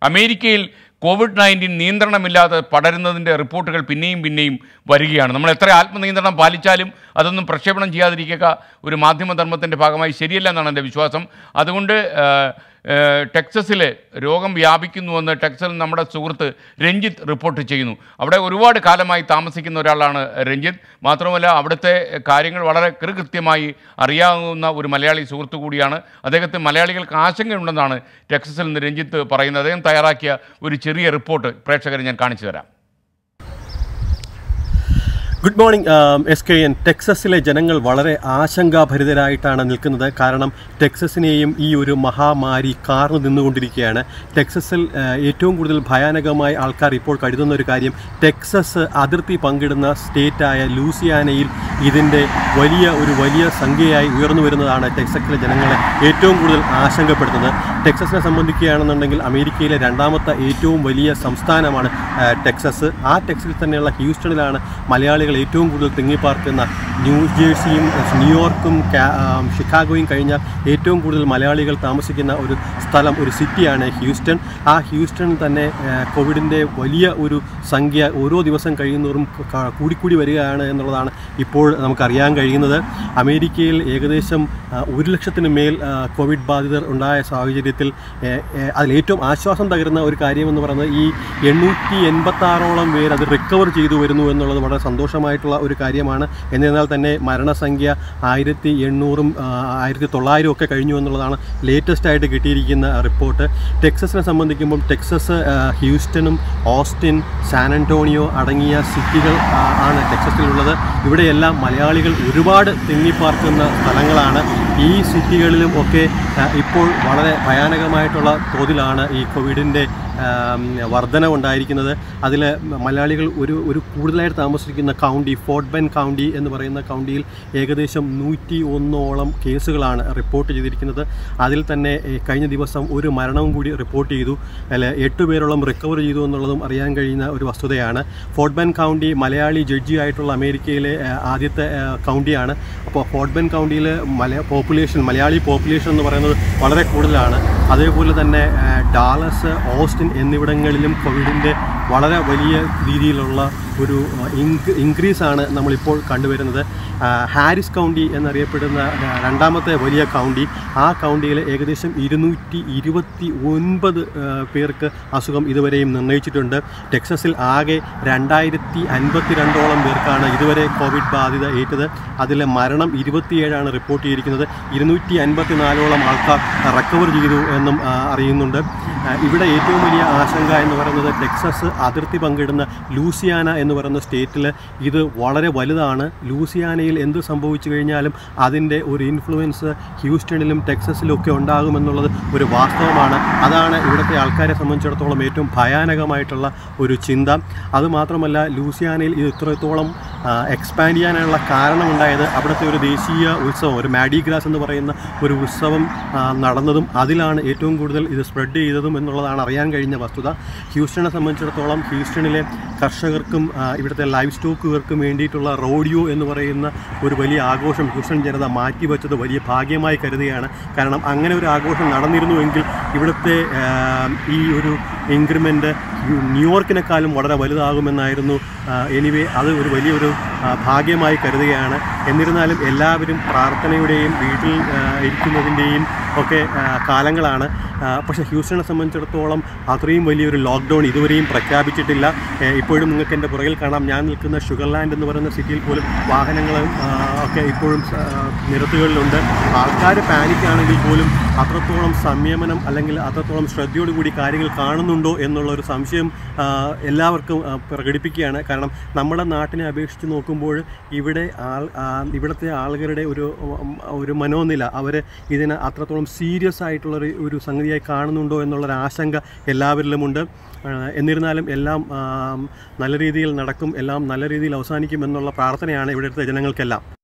അമേരിക്കയിൽ Covid nineteen നിയന്ത്രണമില്ലാതെ പടരുന്നതിൻ്റെ റിപ്പോർട്ടുകൾ പിന്നെയും പിന്നെയും വരികയാണ് നമ്മൾ എത്ര ആത്മനിയന്ത്രണം പാലിച്ചാലും അതൊന്നും പ്രക്ഷേപണം ചെയ്യാതിരിക്കുക ഒരു മാധ്യമധർമ്മത്തിൻ്റെ ഭാഗമായി ശരിയല്ല എന്നാണ് എൻ്റെ വിശ്വാസം അതുകൊണ്ട് ആ, ആ, ടെക്സസിൽ രോഗം വ്യാപിക്കുന്നുവെന്ന് ടെക്സസിൽ നമ്മുടെ സുഹൃത്ത് രഞ്ജിത്ത് റിപ്പോർട്ട് ചെയ്യുന്നു അവിടെ ഒരുപാട് കാലമായി താമസിക്കുന്ന ഒരാളാണ് രഞ്ജിത്ത് മാത്രമല്ല അവിടുത്തെ കാര്യങ്ങൾ വളരെ കൃത്യമായി അറിയാവുന്ന ഒരു മലയാളി സുഹൃത്തു കൂടിയാണ് അദ്ദേഹത്തിന് മലയാളികൾക്ക് ആശങ്കയുണ്ടെന്നാണ് ടെക്സസിൽ നിന്ന് രഞ്ജിത്ത് പറയുന്നത് അദ്ദേഹം തയ്യാറാക്കിയ ഒരു ചെറിയ റിപ്പോർട്ട് പ്രേക്ഷകരെ ഞാൻ കാണിച്ചു തരാം good morning S K N ടെക്സസിലെ ജനങ്ങൾ വളരെ ആശങ്കാഭരിതരായിട്ടാണ് നിൽക്കുന്നത് കാരണം ടെക്സസിനെയും ഈ ഒരു മഹാമാരി കാർന്നു നിന്നുകൊണ്ടിരിക്കുകയാണ് ടെക്സസിൽ ആ, ഏറ്റവും കൂടുതൽ ഭയാനകമായി ആൾക്കാർ ഇപ്പോൾ കരുതുന്ന ഒരു കാര്യം ടെക്സസ് അതിർത്തി പങ്കിടുന്ന സ്റ്റേറ്റായ ലൂസിയാനയിൽ ഇതിൻ്റെ വലിയ ഒരു വലിയ സംഖ്യയായി ഉയർന്നു വരുന്നതാണ് ടെക്സസിലെ ജനങ്ങളെ ഏറ്റവും കൂടുതൽ ആശങ്കപ്പെടുത്തുന്നത് ടെക്സസിനെ സംബന്ധിക്കുകയാണെന്നുണ്ടെങ്കിൽ അമേരിക്കയിലെ രണ്ടാമത്തെ ഏറ്റവും വലിയ സംസ്ഥാനമാണ് ആ, ടെക്സസ് ആ ടെക്സസിൽ തന്നെയുള്ള ഹ്യൂസ്റ്റണിലാണ് മലയാളികൾ ഏറ്റവും കൂടുതൽ തിങ്ങിപ്പാർക്കുന്ന ന്യൂ ജേഴ്സിയും ന്യൂയോർക്കും കാ- ആം, ഷിക്കാഗോയും കഴിഞ്ഞാൽ ഏറ്റവും കൂടുതൽ മലയാളികൾ താമസിക്കുന്ന ഒരു സ്ഥലം ഒരു സിറ്റിയാണ് ഹ്യൂസ്റ്റൺ ആ ഹ്യൂസ്റ്റൺ തന്നെ ആ, കോവിഡിൻ്റെ വലിയ ഒരു സംഖ്യ ഓരോ ദിവസം കഴിയുന്നതോറും ക- കൂടിക്കൂടി വരികയാണ് എന്നുള്ളതാണ് ഇപ്പോൾ നമുക്കറിയാൻ കഴിയുന്നത് അമേരിക്കയിൽ ഏകദേശം ആ, ഒരു ലക്ഷത്തിന് മേൽ ആ, കോവിഡ് ബാധിതർ ഉണ്ടായ സാഹചര്യത്തിൽ ഏ, ഏ, അതിലേറ്റവും ആശ്വാസം തകരുന്ന ഒരു കാര്യമെന്ന് പറയുന്നത് ഈ എണ്ണൂറ്റി എൺപത്താറോളം പേര് അത് റിക്കവർ ചെയ്തു വരുന്നു എന്നുള്ളത് വളരെ സന്തോഷമായിട്ടുള്ള ഒരു കാര്യമാണ് എന്നിരുന്നാൽ തന്നെ മരണസംഖ്യ ആയിരത്തി എണ്ണൂറും ആയിരത്തി തൊള്ളായിരം ഒക്കെ കഴിഞ്ഞു എന്നുള്ളതാണ് ലേറ്റസ്റ്റ് ആയിട്ട് കിട്ടിയിരിക്കുന്ന റിപ്പോർട്ട് ടെക്സസിനെ സംബന്ധിക്കുമ്പോൾ ടെക്സസ് ആ, ഹ്യൂസ്റ്റണും ഓസ്റ്റിൻ സാൻ അന്റോണിയോ അടങ്ങിയ സിറ്റികൾ ആ, ആണ് ടെക്സസിലുള്ളത് ഇവിടെയെല്ലാം മലയാളികൾ ഒരുപാട് തിങ്ങിപ്പാർക്കുന്ന സ്ഥലങ്ങളാണ് ഈ സിറ്റികളിലും ഒക്കെ ആ, ഇപ്പോൾ വളരെ ഭയാനകമായിട്ടുള്ള തോതിലാണ് ഈ കോവിഡിൻ്റെ വർധനവുണ്ടായിരിക്കുന്നത് അതിൽ മലയാളികൾ ഒരു ഒരു കൂടുതലായിട്ട് താമസിക്കുന്ന കൗണ്ടി ഫോർട്ട് ബെൻ കൗണ്ടി എന്ന് പറയുന്ന കൗണ്ടിയിൽ ഏകദേശം നൂറ്റി ഒന്നോളം കേസുകളാണ് റിപ്പോർട്ട് ചെയ്തിരിക്കുന്നത് അതിൽ തന്നെ ഏ, കഴിഞ്ഞ ദിവസം ഒരു മരണവും കൂടി റിപ്പോർട്ട് ചെയ്തു അതിൽ എട്ട് പേരോളം റിക്കവർ ചെയ്തു എന്നുള്ളതും അറിയാൻ കഴിയുന്ന ഒരു വസ്തുതയാണ് Fort Bend County Malayali judge ആയിട്ടുള്ള അമേരിക്കയിലെ ആ, ആദ്യത്തെ ആ, കൗണ്ടിയാണ് അപ്പോൾ ഫോർട്ട് ബെൻ കൗണ്ടിയിൽ മല പോപ്പുലേഷൻ മലയാളി പോപ്പുലേഷൻ എന്ന് പറയുന്നത് വളരെ കൂടുതലാണ് അതേപോലെ തന്നെ ആ, ഡാലസ് ഓസ്റ്റിൻ എന്നിവിടങ്ങളിലും കോവിഡിൻ്റെ വളരെ വലിയ രീതിയിലുള്ള ഒരു ഇൻക്രീസ് ഇൻക്രീസാണ് നമ്മളിപ്പോൾ കണ്ടുവരുന്നത് ആ, ഹാരിസ് കൗണ്ടി എന്നറിയപ്പെടുന്ന ആ, രണ്ടാമത്തെ വലിയ കൗണ്ടി ആ കൗണ്ടിയിൽ ഏകദേശം ഇരുന്നൂറ്റി ഇരുപത്തി ഒൻപത് ആ, പേർക്ക് അസുഖം ഇതുവരെയും നിർണ്ണയിച്ചിട്ടുണ്ട് ടെക്സസിൽ ആകെ രണ്ടായിരത്തി അൻപത്തി രണ്ടോളം പേർക്കാണ് ഇതുവരെ കോവിഡ് ബാധിത ഏറ്റത് അതിൽ മരണം ഇരുപത്തിയേഴാണ് റിപ്പോർട്ട് ചെയ്തിരിക്കുന്നത് ഇരുന്നൂറ്റി അൻപത്തി നാലോളം ആൾക്കാർ റിക്കവർ ചെയ്തു എന്നും ആ, അറിയുന്നുണ്ട് ആ, ഇവിടെ ഏറ്റവും വലിയ ആശങ്ക എന്ന് പറയുന്നത് ടെക്സസ് അതിർത്തി പങ്കിടുന്ന ലൂസിയാന എന്ന് പറയുന്ന സ്റ്റേറ്റിൽ ഇത് വളരെ വലുതാണ് ലൂസിയാനയിൽ എന്ത് സംഭവിച്ചു കഴിഞ്ഞാലും അതിൻ്റെ ഒരു ഇൻഫ്ലുവൻസ് ഹ്യൂസ്റ്റണിലും ടെക്സസിലും ഒക്കെ ഉണ്ടാകുമെന്നുള്ളത് ഒരു വാസ്തവമാണ് അതാണ് ഇവിടുത്തെ ആൾക്കാരെ സംബന്ധിച്ചിടത്തോളം ഏറ്റവും ഭയാനകമായിട്ടുള്ള ഒരു ചിന്ത അതുമാത്രമല്ല ലൂസിയാനയിൽ ഇത് ഇത്രത്തോളം എക്സ്പാൻഡ് ചെയ്യാനുള്ള കാരണമുണ്ടായത് അവിടുത്തെ ഒരു ദേശീയ ഉത്സവം ഒരു മാഡിഗ്രാസ് എന്ന് പറയുന്ന ഒരു ഉത്സവം ആ, നടന്നതും അതിലാണ് ഏറ്റവും കൂടുതൽ ഇത് സ്പ്രെഡ് ചെയ്തതും എന്നുള്ളതാണ് അറിയാൻ കഴിഞ്ഞ വസ്തുത ഹ്യൂസ്റ്റണിനെ സംബന്ധിച്ചിടത്തോളം ഹ്യൂസ്റ്റണിലെ കർഷകർക്കും ആ, ഇവിടുത്തെ ലൈവ് സ്റ്റോക്കുകൾക്കും വേണ്ടിയിട്ടുള്ള റോഡിയോ എന്ന് പറയുന്ന ഒരു വലിയ ആഘോഷം ഹ്യൂസ്റ്റൺ ജനത മാറ്റിവെച്ചത് വലിയ ഭാഗ്യമായി കരുതുകയാണ് കാരണം അങ്ങനെ ഒരു ആഘോഷം നടന്നിരുന്നുവെങ്കിൽ ഇവിടുത്തെ ആ, ഈ ഒരു ഇൻക്രിമെൻ്റ് ന്യൂയോർക്കിനെക്കാളും വളരെ വലുതാകുമെന്നായിരുന്നു എനിവേ അത് ഒരു വലിയൊരു ആ, ഭാഗ്യമായി കരുതുകയാണ് എന്നിരുന്നാലും എല്ലാവരും പ്രാർത്ഥനയുടെയും വീട്ടിൽ ആ, ഇരിക്കുന്നതിൻ്റെയും ഒക്കെ ആ, കാലങ്ങളാണ് ആ, പക്ഷേ ഹ്യൂസ്റ്റണിനെ സംബന്ധിച്ചിടത്തോളം അത്രയും വലിയൊരു ലോക്ക്ഡൗൺ ഇതുവരെയും പ്രഖ്യാപിച്ചിട്ടില്ല ഏ, ഇപ്പോഴും നിങ്ങൾക്ക് എൻ്റെ പുറകിൽ കാണാം ഞാൻ നിൽക്കുന്ന ഷുഗർലാൻഡ് എന്ന് പറയുന്ന സിറ്റിയിൽ പോലും വാഹനങ്ങളും ആ, ഒക്കെ ഇപ്പോഴും ആ, നിരത്തുകളിലുണ്ട് ആൾക്കാർ പാനിക്കാണെങ്കിൽ പോലും അത്രത്തോളം സംയമനം അല്ലെങ്കിൽ അത്രത്തോളം ശ്രദ്ധയോടുകൂടി കാര്യങ്ങൾ കാണുന്നുണ്ടോ എന്നുള്ള ഒരു സംശയം ആ, എല്ലാവർക്കും ആ, പ്രകടിപ്പിക്കുകയാണ് കാരണം നമ്മുടെ നാട്ടിനെ അപേക്ഷിച്ച് നോക്കുമ്പോൾ ഇവിടെ ആൾ ആ, ഇവിടുത്തെ ആളുകളുടെ ഒരു ഉം, ഒരു മനോനില അവർ ഇതിനെ അത്രത്തോളം സീരിയസ് ആയിട്ടുള്ളൊരു ഒരു സംഗതിയായി കാണുന്നുണ്ടോ എന്നുള്ളൊരു ആശങ്ക എല്ലാവരിലുമുണ്ട് ആ, എന്നിരുന്നാലും എല്ലാം ആ, നല്ല രീതിയിൽ നടക്കും എല്ലാം നല്ല രീതിയിൽ അവസാനിക്കും എന്നുള്ള പ്രാർത്ഥനയാണ് ഇവിടുത്തെ ജനങ്ങൾക്കെല്ലാം